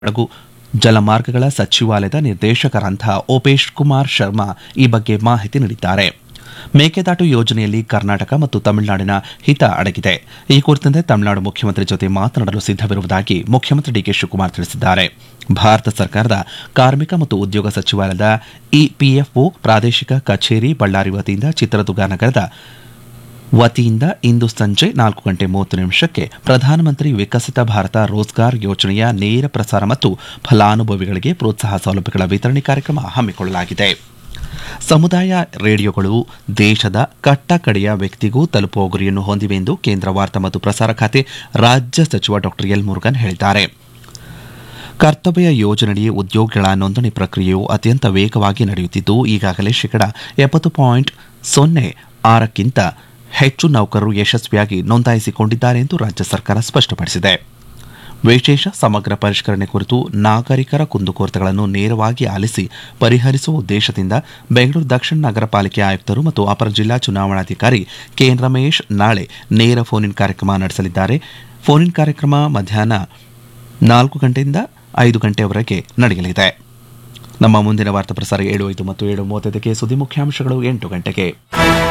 ಹಡಗು ಜಲಮಾರ್ಗಗಳ ಸಚಿವಾಲಯದ ನಿರ್ದೇಶಕರಂತಹ ಓಪೇಶ್ ಕುಮಾರ್ ಶರ್ಮಾ ಈ ಬಗ್ಗೆ ಮಾಹಿತಿ ನೀಡಿದ್ದಾರೆ ಮೇಕೆದಾಟು ಯೋಜನೆಯಲ್ಲಿ ಕರ್ನಾಟಕ ಮತ್ತು ತಮಿಳುನಾಡಿನ ಹಿತ ಅಡಗಿದೆ ಈ ಕುರಿತಂತೆ ತಮಿಳುನಾಡು ಮುಖ್ಯಮಂತ್ರಿ ಜೊತೆ ಮಾತನಾಡಲು ಸಿದ್ದವಿರುವುದಾಗಿ ಮುಖ್ಯಮಂತ್ರಿ ಡಿಕೆ ಶಿವಕುಮಾರ್ ತಿಳಿಸಿದ್ದಾರೆ ಭಾರತ ಸರ್ಕಾರದ ಕಾರ್ಮಿಕ ಮತ್ತು ಉದ್ಯೋಗ ಸಚಿವಾಲಯದ ಇಪಿಎಫ್ಒ ಪ್ರಾದೇಶಿಕ ಕಚೇರಿ ಬಳ್ಳಾರಿ ವತಿಯಿಂದ ಚಿತ್ರದುರ್ಗ ನಗರದ ವತಿಯಿಂದ ಇಂದು ಸಂಜೆ ನಾಲ್ಕು ಗಂಟೆ ಮೂವತ್ತು ನಿಮಿಷಕ್ಕೆ ಪ್ರಧಾನಮಂತ್ರಿ ವಿಕಸಿತ ಭಾರತ ರೋಜ್ಗಾರ್ ಯೋಜನೆಯ ನೇರ ಪ್ರಸಾರ ಮತ್ತು ಫಲಾನುಭವಿಗಳಿಗೆ ಪ್ರೋತ್ಸಾಹ ಸೌಲಭ್ಯಗಳ ವಿತರಣೆ ಕಾರ್ಯಕ್ರಮ ಹಮ್ಮಿಕೊಳ್ಳಲಾಗಿದೆ ಸಮುದಾಯ ರೇಡಿಯೋಗಳು ದೇಶದ ಕಟ್ಟಕಡೆಯ ವ್ಯಕ್ತಿಗೂ ತಲುಪುವ ಗುರಿಯನ್ನು ಹೊಂದಿವೆ ಎಂದು ಕೇಂದ್ರ ವಾರ್ತಾ ಮತ್ತು ಪ್ರಸಾರ ಖಾತೆ ರಾಜ್ಯ ಸಚಿವ ಡಾ ಎಲ್ ಮುರುಗನ್ ಹೇಳಿದ್ದಾರೆ ಕರ್ತವ್ಯ ಯೋಜನೆಯಡಿ ಉದ್ಯೋಗಿಗಳ ನೋಂದಣಿ ಪ್ರಕ್ರಿಯೆಯು ಅತ್ಯಂತ ವೇಗವಾಗಿ ನಡೆಯುತ್ತಿದ್ದು ಈಗಾಗಲೇ ಶೇಕಡ ಎಪ್ಪತ್ತು ಪಾಯಿಂಟ್ ಸೊನ್ನೆ ಆರಕ್ಕಿಂತ ಹೆಚ್ಚು ನೌಕರರು ಯಶಸ್ವಿಯಾಗಿ ನೋಂದಾಯಿಸಿಕೊಂಡಿದ್ದಾರೆ ಎಂದು ರಾಜ್ಯ ಸರ್ಕಾರ ಸ್ಪಷ್ಟಪಡಿಸಿದೆ ವಿಶೇಷ ಸಮಗ್ರ ಪರಿಷ್ಕರಣೆ ಕುರಿತು ನಾಗರಿಕರ ಕುಂದುಕೊರತೆಗಳನ್ನು ನೇರವಾಗಿ ಆಲಿಸಿ ಪರಿಹರಿಸುವ ಉದ್ದೇಶದಿಂದ ಬೆಂಗಳೂರು ದಕ್ಷಿಣ ನಗರ ಪಾಲಿಕೆ ಆಯುಕ್ತರು ಮತ್ತು ಅಪರ ಜಿಲ್ಲಾ ಚುನಾವಣಾಧಿಕಾರಿ ಕೆಎನ್ ರಮೇಶ್ ನಾಳೆ ನೇರ ಫೋನ್ ಇನ್ ಕಾರ್ಯಕ್ರಮ ನಡೆಸಲಿದ್ದಾರೆ ಫೋನ್ ಇನ್ ಕಾರ್ಯಕ್ರಮ ಮಧ್ಯಾಹ್ನ ನಾಲ್ಕು ಗಂಟೆಯಿಂದ ಐದು ಗಂಟೆಯವರೆಗೆ ನಡೆಯಲಿದೆ ನಮ್ಮ ಮುಂದಿನ ವಾರ್ತಾ ಪ್ರಸಾರ ಏಳು ಐದು ಮತ್ತು ಏಳು ಮೂವತ್ತೈದಕ್ಕೆ ಸುದ್ದಿ ಮುಖ್ಯಾಂಶಗಳು ಎಂಟು ಗಂಟೆಗೆ